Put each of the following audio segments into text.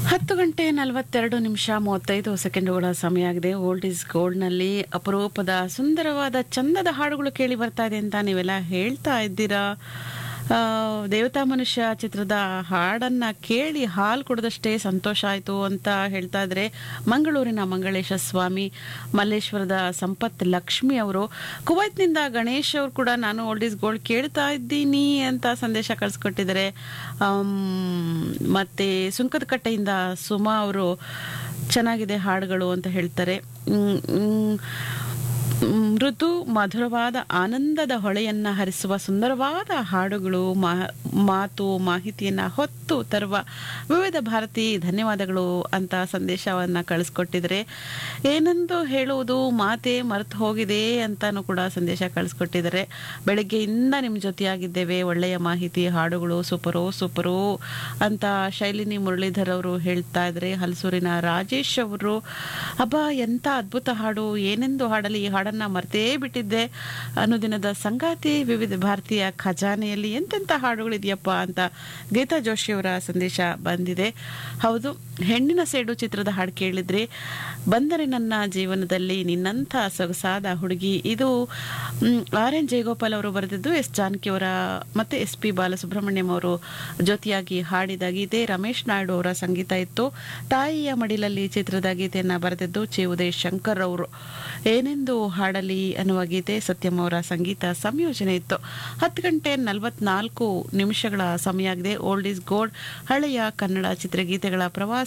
ಹತ್ತು ಗಂಟೆ ನಲವತ್ತೆರಡು ನಿಮಿಷ ಮೂವತ್ತೈದು ಸೆಕೆಂಡುಗಳ ಸಮಯ ಆಗಿದೆ ಓಲ್ಡ್ ಇಸ್ ಗೋಲ್ಡ್ನಲ್ಲಿ ಅಪರೂಪದ ಸುಂದರವಾದ ಚಂದದ ಹಾಡುಗಳು ಕೇಳಿ ಬರ್ತಾ ಇದೆ ಅಂತ ನೀವೆಲ್ಲ ಹೇಳ್ತಾ ಇದ್ದೀರಾ ಆ, ದೇವತಾ ಮನುಷ್ಯ ಚಿತ್ರದ ಹಾಡನ್ನ ಕೇಳಿ ಹಾಲು ಕುಡಿದಷ್ಟೇ ಸಂತೋಷ ಆಯಿತು ಅಂತ ಹೇಳ್ತಾ ಇದ್ರೆ ಮಂಗಳೂರಿನ ಮಂಗಳೇಶ ಸ್ವಾಮಿ ಮಲ್ಲೇಶ್ವರದ ಸಂಪತ್ ಲಕ್ಷ್ಮಿ ಅವರು ಕುವೈತ್ನಿಂದ ಗಣೇಶ್ ಅವರು ಕೂಡ ನಾನು ಓಲ್ಡ್ ಇಸ್ ಗೋಲ್ಡ್ ಕೇಳ್ತಾ ಇದ್ದೀನಿ ಅಂತ ಸಂದೇಶ ಕಳಿಸ್ಕೊಟ್ಟಿದ್ದಾರೆ ಆಮ್, ಮತ್ತೆ ಸುಂಕದಕಟ್ಟೆಯಿಂದ ಸುಮಾ ಅವರು ಚೆನ್ನಾಗಿದೆ ಹಾಡುಗಳು ಅಂತ ಹೇಳ್ತಾರೆ ಮ್, ಮ್, ಮೃದು ಮಧುರವಾದ ಆನಂದದ ಹೊಳೆಯನ್ನ ಹರಿಸುವ ಸುಂದರವಾದ ಹಾಡುಗಳು ಮಾ- ಮಾತು ಮಾಹಿತಿಯನ್ನ ಹೊತ್ತು ತರುವ ವಿವಿಧ ಭಾರತಿ ಧನ್ಯವಾದಗಳು ಅಂತ ಸಂದೇಶವನ್ನ ಕಳಿಸ್ಕೊಟ್ಟಿದ್ರೆ ಏನೆಂದು ಹೇಳುವುದು ಮಾತೆ ಮರೆತು ಹೋಗಿದೆ ಅಂತಾನು ಕೂಡ ಸಂದೇಶ ಕಳಿಸ್ಕೊಟ್ಟಿದ್ದಾರೆ ಬೆಳಗ್ಗೆಯಿಂದ ನಿಮ್ಮ ಜೊತೆಯಾಗಿದ್ದೇವೆ ಒಳ್ಳೆಯ ಮಾಹಿತಿ ಹಾಡುಗಳು ಸೂಪರೋ ಸೂಪರೋ ಅಂತ ಶೈಲಿನಿ ಮುರಳೀಧರ್ ಅವರು ಹೇಳ್ತಾ ಇದ್ದಾರೆ ಹಲಸೂರಿನ ರಾಜೇಶ್ ಅವರು ಅಬ್ಬ ಎಂತ ಅದ್ಭುತ ಹಾಡು ಏನೆಂದು ಹಾಡಲಿ ಈ ಹಾಡನ್ನ ಮರ್ತೇ ಬಿಟ್ಟಿದ್ದೆ ಅನುದಿನದ ಸಂಗಾತಿ ವಿವಿಧ ಭಾರತೀಯ ಖಜಾನೆಯಲ್ಲಿ ಎಂತೆಂಥ ಹಾಡುಗಳಿದೆಯಪ್ಪ ಅಂತ ಗೀತಾ ಜೋಶಿಯವರ ಸಂದೇಶ ಬಂದಿದೆ ಹೌದು ಹೆಣ್ಣಿನ ಸೇಡು ಚಿತ್ರದ ಹಾಡು ಕೇಳಿದ್ರೆ ಬಂದರೆ ನನ್ನ ಜೀವನದಲ್ಲಿ ನಿನ್ನಂಥ ಸೊಗಸಾದ ಹುಡುಗಿ ಇದು ಮ್, ಆರ್ ಎನ್ ಜಯಗೋಪಾಲ್ ಅವರು ಬರೆದಿದ್ದು ಎಸ್ ಜಾನಕಿ ಅವರ ಮತ್ತೆ ಎಸ್ ಪಿ ಬಾಲಸುಬ್ರಹ್ಮಣ್ಯಂ ಅವರು ಜೊತೆಯಾಗಿ ಹಾಡಿದ ಗೀತೆ ರಮೇಶ್ ನಾಯ್ಡು ಅವರ ಸಂಗೀತ ಇತ್ತು ತಾಯಿಯ ಮಡಿಲಲ್ಲಿ ಚಿತ್ರದ ಗೀತೆಯನ್ನ ಬರೆದಿದ್ದು ಚಿ ಉದಯ್ ಶಂಕರ್ ಅವರು ಏನೆಂದು ಹಾಡಲಿ ಅನ್ನುವ ಗೀತೆ ಸತ್ಯಂ ಅವರ ಸಂಗೀತ ಸಂಯೋಜನೆ ಇತ್ತು ಹತ್ತು ಗಂಟೆ ನಲವತ್ನಾಲ್ಕು ನಿಮಿಷಗಳ ಸಮಯ ಆಗಿದೆ ಓಲ್ಡ್ ಇಸ್ ಗೋಲ್ಡ್ ಹಳೆಯ ಕನ್ನಡ ಚಿತ್ರಗೀತೆಗಳ ಪ್ರವಾಸ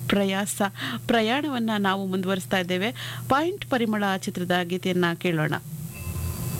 ಪ್ರಯಾಸ ಪ್ರಯಾಣವನ್ನ ನಾವು ಮುಂದುವರಿಸ್ತಾ ಇದ್ದೇವೆ ಪಾಯಿಂಟ್ ಪರಿಮಳ ಚಿತ್ರದ ಗೀತೆಯನ್ನ ಕೇಳೋಣ